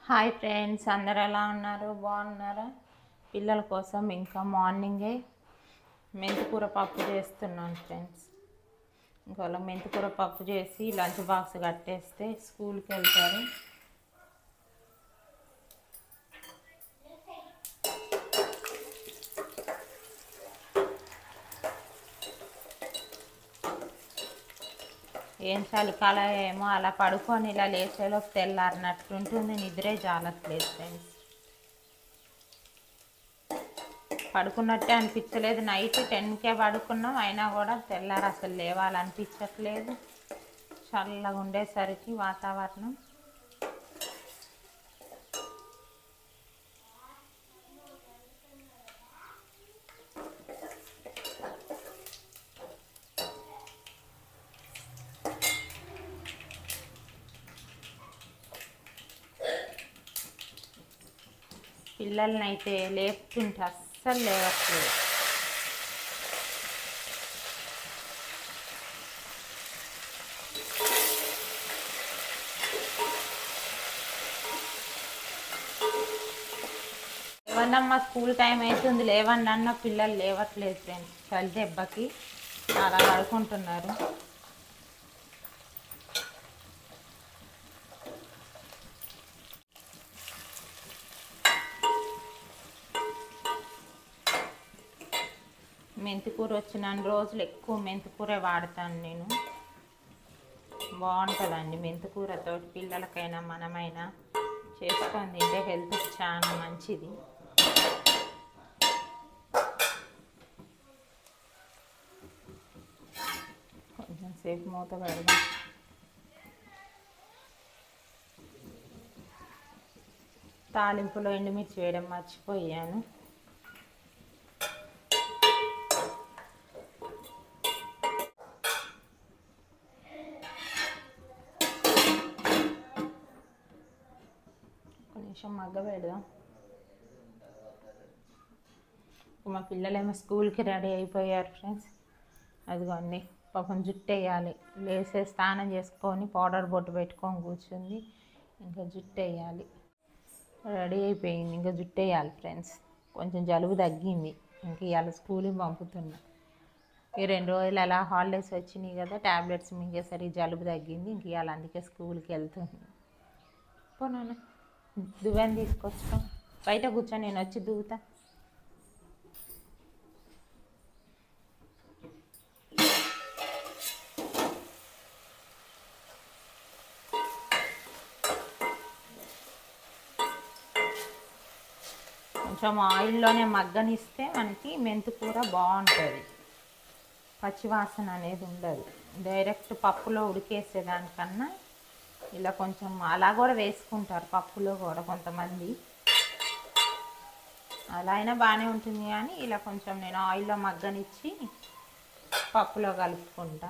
Hi friends అందరు ఎలా ఉన్నారు బాగున్నారా పిల్లల కోసం ఇంకా మార్నింగే మెంతికూర పప్పు చేస్తున్నాను ఫ్రెండ్స్ ఇంకా వాళ్ళకి మెంతికూర పప్పు చేసి లంచ్ బాక్స్ కట్టేస్తే స్కూల్కి వెళ్తారు ఏం చలికాల ఏమో అలా పడుకొని ఇలా లేచేలోపు తెల్లారినట్టుంటుంది నిద్రే జాలట్లేదు ఫ్రెండ్స్ పడుకున్నట్టే అనిపించలేదు నైట్ టెన్కే పడుకున్నాం అయినా కూడా తెల్లారి అసలు లేవాలనిపించట్లేదు చల్లగా ఉండేసరికి వాతావరణం పిల్లల్ని అయితే లేపుతుంటే అస్సలు లేవట్లేదు లేవన్నమ్మా స్కూల్ టైం అవుతుంది లేవండి అన్న పిల్లలు లేవట్లేదు ఫ్రెండ్స్ చలి దెబ్బకి అలా పడుకుంటున్నారు మెంతికూర వచ్చిన రోజులు ఎక్కువ మెంతికూరే వాడతాను నేను బాగుంటుందండి మెంతికూరతో పిల్లలకైనా మనమైనా చేసుకొని తింటే హెల్త్కి చాలా మంచిది కొంచెం సేపు మూత పెడదాం తాలింపులో ఎండుమిర్చి వేయడం మర్చిపోయాను ఒక నిమిషం మగ్గ పెడదాం మా పిల్లలేమో స్కూల్కి రెడీ అయిపోయారు ఫ్రెండ్స్ అదిగోండి పాపం జుట్టు వేయాలి లేసే స్నానం చేసుకొని పౌడర్ బొట్టు పెట్టుకొని కూర్చుంది ఇంకా జుట్టు వేయాలి రెడీ అయిపోయింది ఇంకా జుట్టు వేయాలి ఫ్రెండ్స్ కొంచెం జలుబు తగ్గింది ఇంక ఇవాళ స్కూల్కి పంపుతున్నా ఈ రెండు రోజులు అలా హాలిడేస్ వచ్చినాయి కదా ట్యాబ్లెట్స్ మింగేసరికి జలుబు తగ్గింది ఇంక ఇవాళ అందుకే స్కూల్కి వెళ్తుంది పోనా దువ్వెని తీసుకొచ్చుకో బయట కూర్చొని నేను వచ్చి దువ్వుతా కొంచెం ఆయిల్లోనే మగ్గనిస్తే మనకి మెంతికూర బాగుంటుంది పచ్చివాసన అనేది ఉండదు డైరెక్ట్ పప్పులో ఉడికేసేదానికన్నా ఇలా కొంచెం అలా కూడా వేసుకుంటారు పప్పులో కూడా కొంతమంది అలా అయినా బాగానే ఉంటుంది కానీ ఇలా కొంచెం నేను ఆయిల్లో మగ్గనిచ్చి పప్పులో కలుపుకుంటా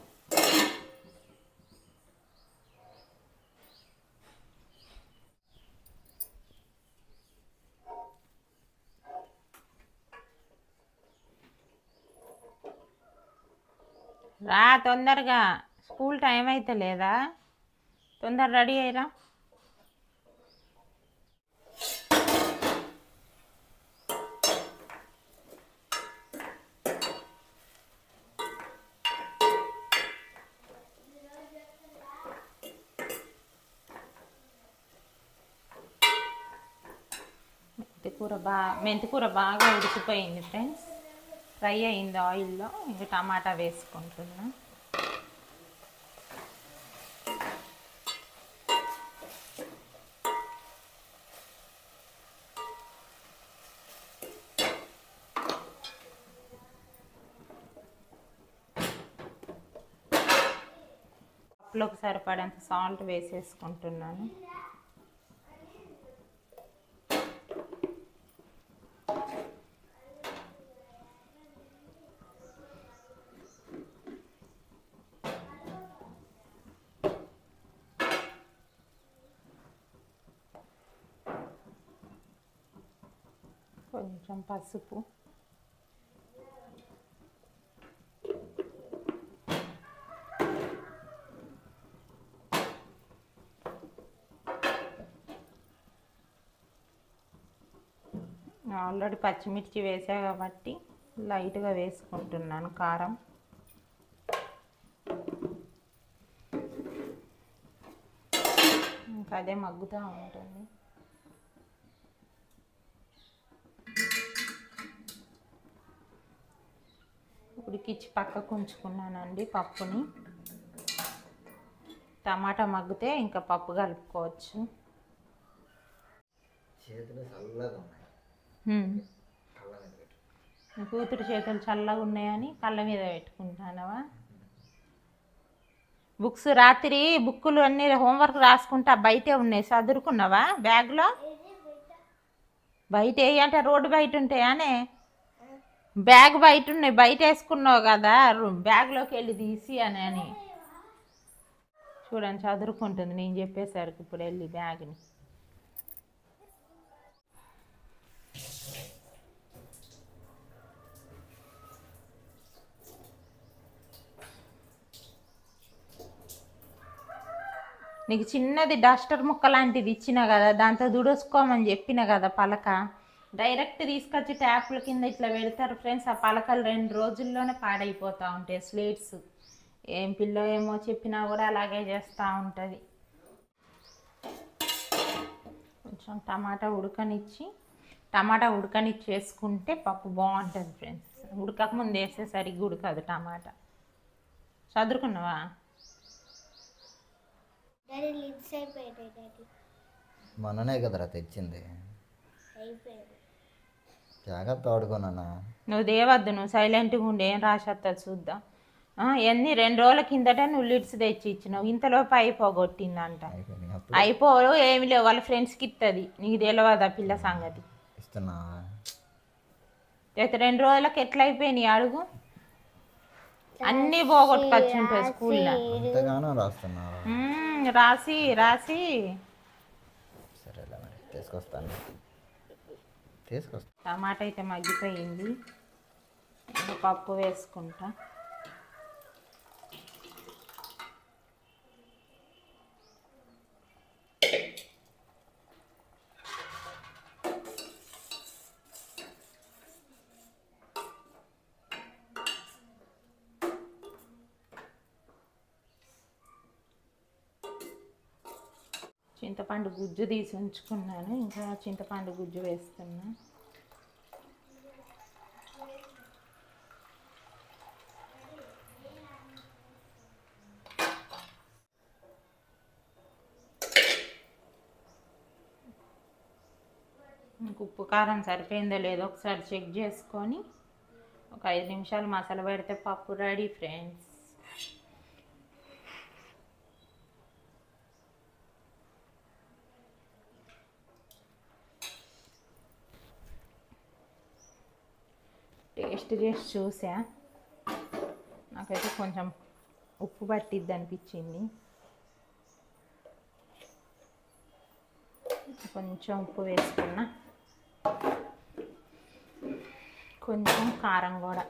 రా తొందరగా స్కూల్ టైం అయితే లేదా తొందర రెడీ అయ్యరా మెంతికూర బాగా మెంతికూర బాగా ఉడికిపోయింది ఫ్రెండ్స్ ఫ్రై అయింది ఆయిల్లో ఇంకా టమాటా వేసుకుంటున్నా పప్పులోకి సరిపడంత సాల్ట్ వేసేసుకుంటున్నాను కొంచెం పసుపు ఆల్రెడీ పచ్చిమిర్చి వేసా కాబట్టి లైట్గా వేసుకుంటున్నాను కారం ఇంకా అదే మగ్గుతూ ఉంటుంది ఉడికిచ్చి పక్కకు ఉంచుకున్నానండి పప్పుని టమాటా మగ్గితే ఇంకా పప్పు కలుపుకోవచ్చు చేతులు చల్లగా ఉన్నాయి హ్మ్. కళ్ళ మీద పెట్టు నీ కూతురు చేతులు చల్లగా ఉన్నాయని కళ్ళ మీద పెట్టుకుంటానవా బుక్స్ రాత్రి బుక్కులు అన్నీ హోంవర్క్ రాసుకుంటా బయటే ఉన్నాయి చదువుకున్నావా బ్యాగ్లో బయట ఏ అంటే రోడ్డు బయట ఉంటాయానే బ్యాగ్ బయట ఉన్నాయి బయట వేసుకున్నావు కదా రూ- బ్యాగ్లోకి వెళ్ళి తీసి అని అని చూడండి చదువుకుంటుంది నేను చెప్పేసరికి ఇప్పుడు వెళ్ళి బ్యాగ్ని నీకు చిన్నది డస్టర్ ముక్క లాంటిది ఇచ్చిన కదా దాంతో దుడుసుకోమని చెప్పిన కదా పలక డైరెక్ట్ తీసుకొచ్చి ట్యాప్ల కింద ఇట్లా పెడతారు ఫ్రెండ్స్ ఆ పలకలు రెండు రోజుల్లోనే పాడైపోతూ ఉంటాయి స్లేట్స్ ఏం పిల్ల ఏమో చెప్పినా కూడా అలాగే చేస్తూ ఉంటుంది కొంచెం టమాటా ఉడకనిచ్చి టమాటా ఉడకనిచ్చి వేసుకుంటే పప్పు బాగుంటుంది ఫ్రెండ్స్ ఉడకక ముందు వేస్తే సరిగ్గా ఉడకదు టమాటా చదువుకున్నావా డాడీ లిప్స్ అయిపోయాయి డాడీ మొన్ననే కదరా తెచ్చింది అయిపోయాయి జాగ్రత్త వాడుకోనా నువ్వు దేవద్దు నువ్వు సైలెంట్గా ఉండి ఏం రాసేస్తా చూద్దాం ఆ, ఎన్ని రెండు రోజుల కిందట నువ్వు లిడ్స్ తెచ్చి ఇచ్చినావు ఇంతలోపు అయిపోగొట్టిందంట అయిపోయింది అప్పుడు అయిపోరు ఏమి లేవు వాళ్ళ ఫ్రెండ్స్కి ఇస్తుంది నీకు తెలియదు ఆ పిల్ల సంగతి ఇస్తున్నా అయితే రెండు రోజులకి ఎట్లా అయిపోయినాయి అడుగు అన్నీ పోగొట్టుకొచ్చి ఉంటాయి స్కూల్లో అంతగానో రాస్తున్నావా మ్మ్, రాసి రాసి సరేలే మరి తీసుకొస్తాను తీసుకొస్తా టమాటా అయితే మగ్గిపోయింది ఇంకా పప్పు వేసుకుంటా చింతపండు గుజ్జు తీసి ఉంచుకున్నాను ఇంకా చింతపండు గుజ్జు వేస్తున్నా ఇంక ఉప్పు కారం సరిపోయిందో లేదో ఒకసారి చెక్ చేసుకొని ఒక ఐదు నిమిషాలు మసాలా పెడితే పప్పు రెడీ ఫ్రెండ్స్ టేస్ట్ చేసి చూసా నాకైతే కొంచెం ఉప్పు పట్టిద్ది అనిపించింది కొంచెం ఉప్పు వేసుకున్నా కొంచెం కారం కూడా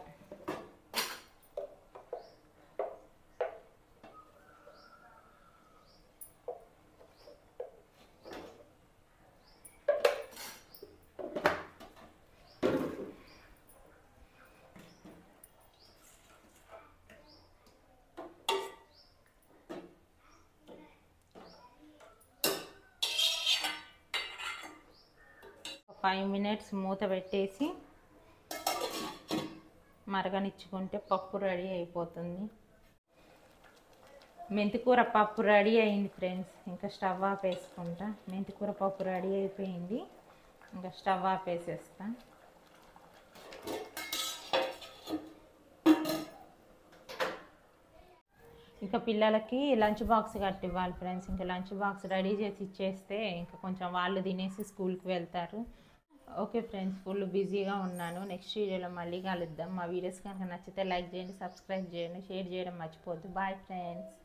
ఫైవ్ మినిట్స్ మూత పెట్టేసి మరగనిచ్చుకుంటే పప్పు రెడీ అయిపోతుంది మెంతికూర పప్పు రెడీ అయింది ఫ్రెండ్స్ ఇంకా స్టవ్ ఆఫ్ వేసుకుంటా మెంతికూర పప్పు రెడీ అయిపోయింది ఇంకా స్టవ్ ఆఫ్ వేసేస్తా ఇంకా పిల్లలకి లంచ్ బాక్స్ కట్టి ఇవ్వాలి ఫ్రెండ్స్ ఇంకా లంచ్ బాక్స్ రెడీ చేసి ఇచ్చేస్తే ఇంకా కొంచెం వాళ్ళు తినేసి స్కూల్కి వెళ్తారు ఓకే ఫ్రెండ్స్ ఫుల్ బిజీగా ఉన్నాను నెక్స్ట్ వీడియోలో మళ్ళీ కలుద్దాం మా వీడియోస్ కనుక నచ్చితే లైక్ చేయండి సబ్స్క్రైబ్ చేయండి షేర్ చేయడం మర్చిపోద్దు బాయ్ ఫ్రెండ్స్